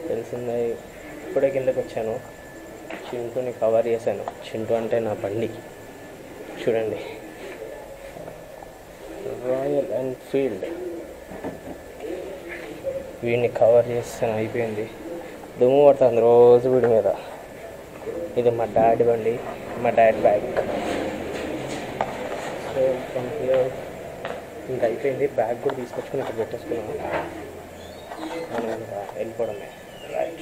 తెలిసిందే ఇప్పుడే కిందకి వచ్చాను చింటూని కవర్ చేశాను చింటూ అంటే నా బండి చూడండి రాయల్ ఎన్ఫీల్డ్ వీడిని కవర్ చేస్తాను అయిపోయింది దుమ్ము పడుతుంది రోజు వీడి మీద ఇది మా డాడీ బండి మా daddy bag so from here ఇంకా అయిపోయింది బ్యాగ్ కూడా తీసుకొచ్చుకొని ఇక్కడ పెట్టేసుకున్నాము మనం ఇంకా వెళ్ళిపోవడమే రైట్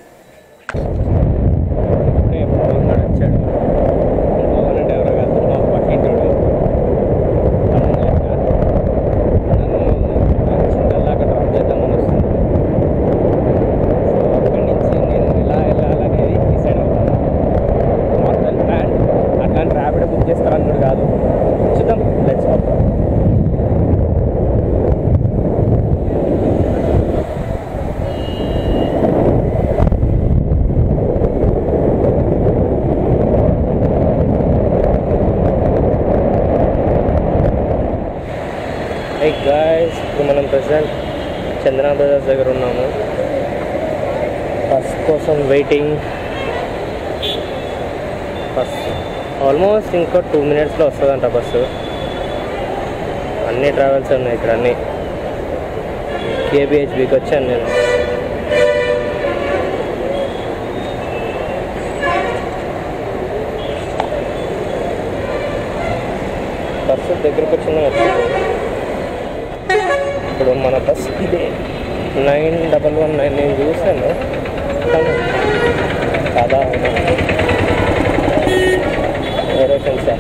పవన్ గారు వచ్చాడు పవన్ అంటే ఎవరో కాదు మా పక్కింటోడు నన్ను చింతల్లాగా డ్రాప్ చేద్దామని వస్తుంది సో అక్కడి నుంచి నేను ఎలా వెళ్ళాలనేది డిసైడ్ అవుతాను నార్మల్ ప్లాన్ అట్లాంటి ర్యాపిడ్ బుక్ చేస్తారని కాదు చూద్దాం లెట్స్ హే గాయస్ ఇప్పుడు మనం ప్రజెంట్ చందనా బ్రదర్స్ దగ్గర ఉన్నాము బస్ కోసం వెయిటింగ్ బస్ ఆల్మోస్ట్ ఇంకో టూ మినిట్స్లో వస్తుందంట బస్సు అన్ని ట్రావెల్స్ ఉన్నాయి ఇక్కడ అన్ని కేబిహెచ్బికి వచ్చాను నేను బస్సు దగ్గరకు వచ్చింది వచ్చింది ఇప్పుడు మన బస్ ఇదే నైన్ డబల్ వన్ నైన్ నేను చూశాను కానీ కాదా వేరే సెన్సా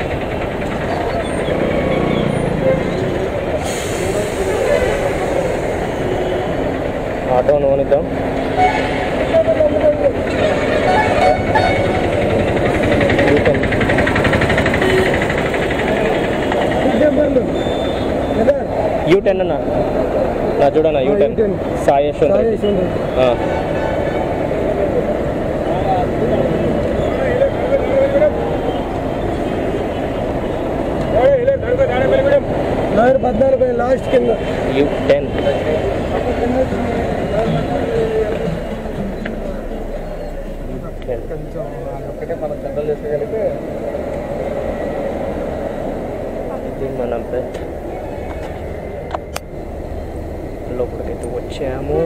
ఆటో నూనిద్దాం యూ టెన్ అన్న నా చూడన్నా U ten U10. Sai Yashwanth Reddy. ఆ. నాలుగు పద్నాలుగు లాస్ట్ కింద యూ టెన్ కొంచెం ఒకటే మనం కంట్రోల్ చేసుకోగలిగితే ఇది మన బెడ్ లోపలికైతే వచ్చాము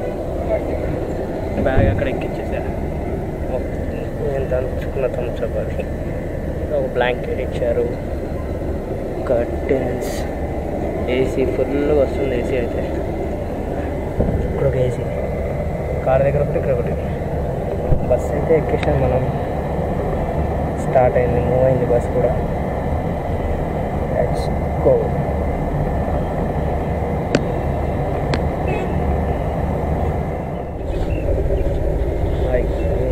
బ్యాగ్ అక్కడ ఎక్కించేసా నేను తలుచుకున్న థమ్స్అప్ అది ఒక బ్లాంకెట్ ఇచ్చారు కర్టెన్స్ ఏసీ ఫుల్ వస్తుంది ఏసీ అయితే ఇక్కడ ఒక ఏసీ కార్ దగ్గర ఒకటి ఇక్కడ ఒకటి బస్ అయితే ఎక్కేసాం మనం స్టార్ట్ అయింది మూవ్ అయింది బస్ కూడా లెట్స్ గో హాయ్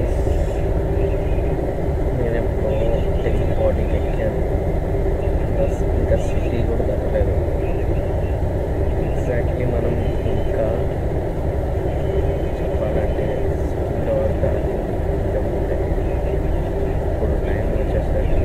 నేను ఎప్పుడో బాడీకి ఎక్కాను బస్ ఇంకా సిటీ కూడా దొరకలేదు ఎగ్జాక్ట్లీ మనం ఇంకా చెప్పాలంటే సికింద్రాబాద్ దాటి ఇంకా ముందే ఇప్పుడు టైం వచ్చేసరికి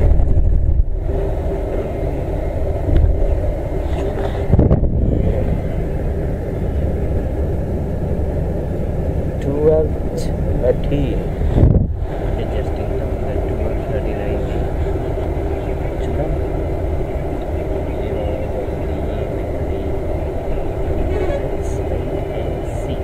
ట్వెల్వ్ థర్టీ అంటే జస్ట్ ఇంకా ట్వెల్వ్ థర్టీ అయింది చూద్దాం ఏమవుతుంది ఏమైంది Let's wait and see.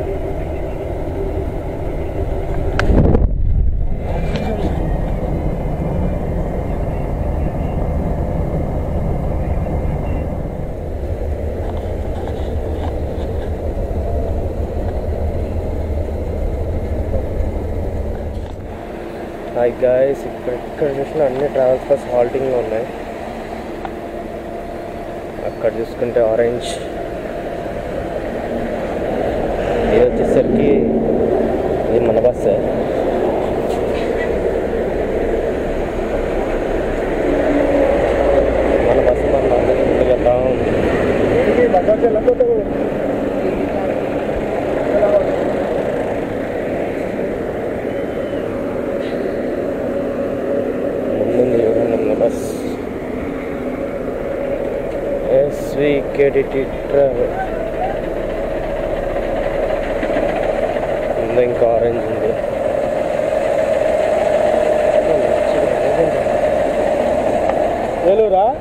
Hi guys ఇక్కడ ఇక్కడ చూసిన అన్ని ట్రావెల్స్ బస్ హాల్టింగ్లో ఉన్నాయి అక్కడ చూసుకుంటే ఆరెంజ్ ఇది వచ్చేసరికి ఇది మన బస్ మన బస్సు మన అందరికీ ముందుకు వెళ్తా ఉంది బజాజ్ వెళ్ళకపోతే ముందుంది చూడండి మన బస్ ఎస్వికేడిటి ట్రావెల్ దాంట్లో ఇంకా ఆరెంజ్ ఉంది ఏలూరా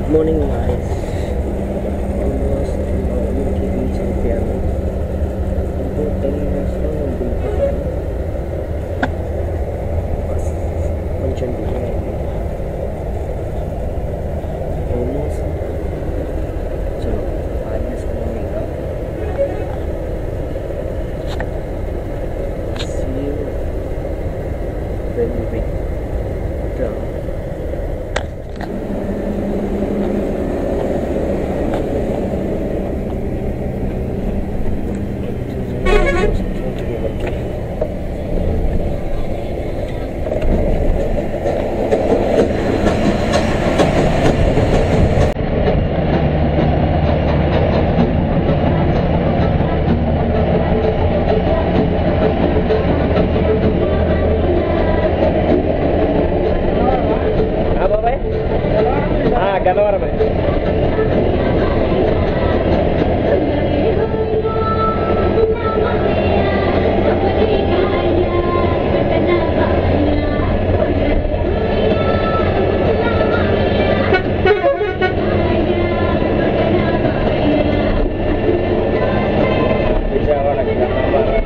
గుడ్ మార్నింగ్ గాయస్ ఆల్మోస్ట్ ఊరికి రీచ్ అయిపోయాను ఇంకో టెన్ మినిట్స్లో నేను దిగిపోతాను బస్ కొంచెం డిలే అయింది ఆల్మోస్ట్ చలో ఆగేసుకున్నాను ఇంకా See you when we reach down. బాబాయ్ గన్నవరమే విజయవాడ గన్నవరం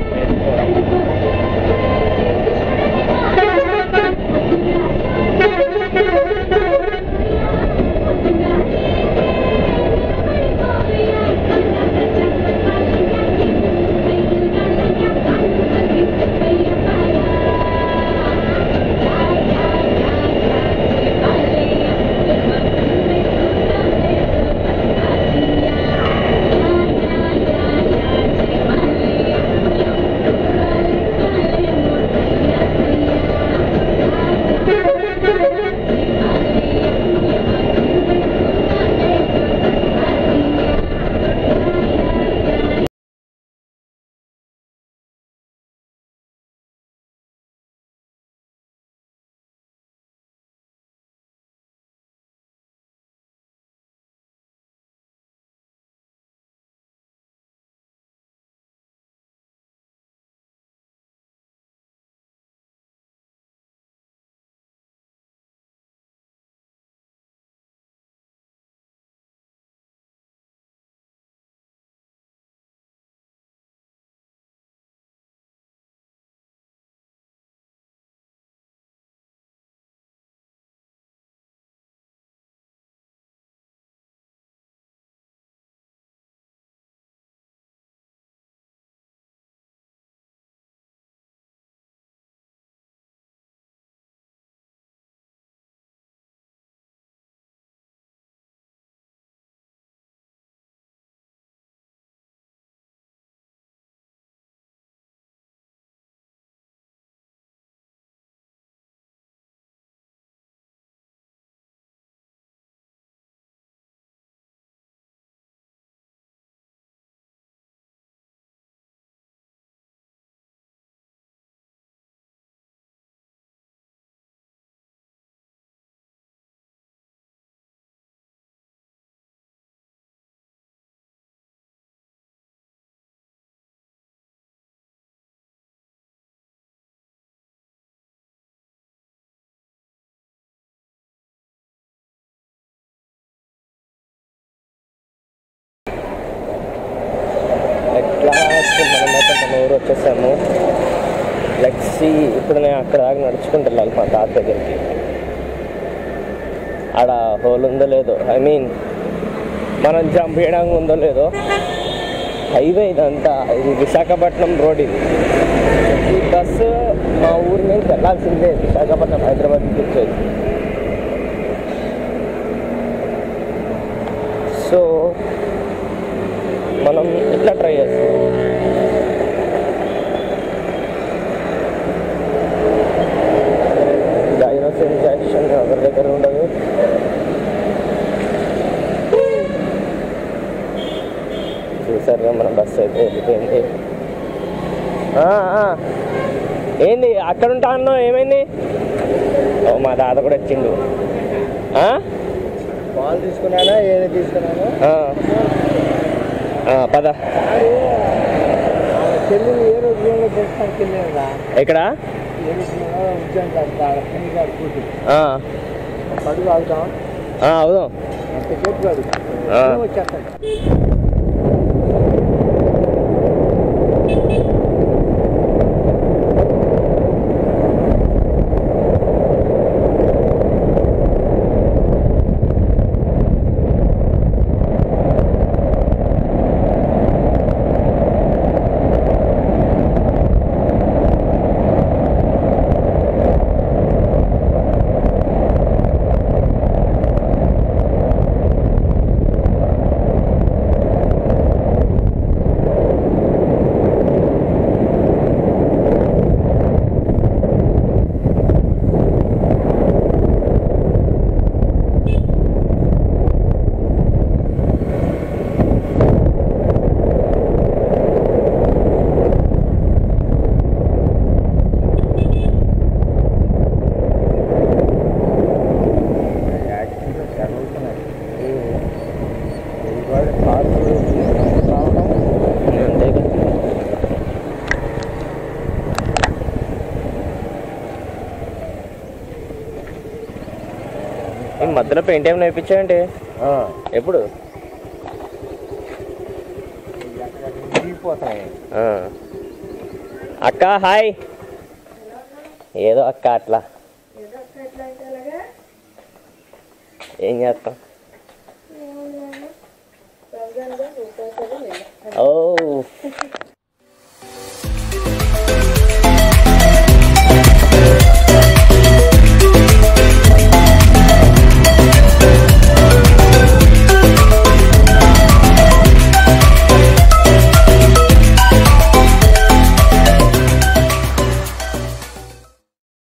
లాస్ట్ మనమైతే మన ఊరు వచ్చేసాము లెక్సీ ఇప్పుడు నేను అక్కడ దాకా నడుచుకుంటూ వెళ్ళాలి మా తాత దగ్గరికి ఆడ హోల్ ఉందో లేదో ఐ మీన్ మనం జంప్ చేయడానికి ఉందో లేదో హైవే ఇదంతా ఇది విశాఖపట్నం రోడ్ ఇది ఈ బస్సు మా ఊరి నుంచి వెళ్ళాల్సిందే విశాఖపట్నం హైదరాబాద్ నుంచి వచ్చేది సో మనం ఇట్లా ట్రై చేస్తాం డైనోస్ ఇంజెక్షన్ ఎవరి దగ్గర ఉండదు చూసారుగా మన బస్సు అయితే వెళ్ళిపోయింది ఆ, ఆ. ఏంది అక్కడ ఉంటా అన్నావు ఏమైంది ఓ మా తాత కూడా వచ్చిండు ఆ? పాలు తీసుకున్నానా ఏది తీసుకున్నాను ఆ. ఆ, పద చెల్లిని ఏ రోజు చేస్తానికి వెళ్ళారా ఎక్కడ ఏ రోజు ఉద్యోగం కాదు కూతురు ఆ, అడుగు ఆగుతాం ఆ, అవుదాం ఎంత చెప్పు కాదు ఆ. వచ్చేస్తాను అంతే కదా ఈ మధ్యలో పెయింట్ ఏమి నేర్పించావండి ఎప్పుడు ఆ. అక్క హాయ్ ఏదో అక్క అట్లా ఏం చేస్తాం ఓ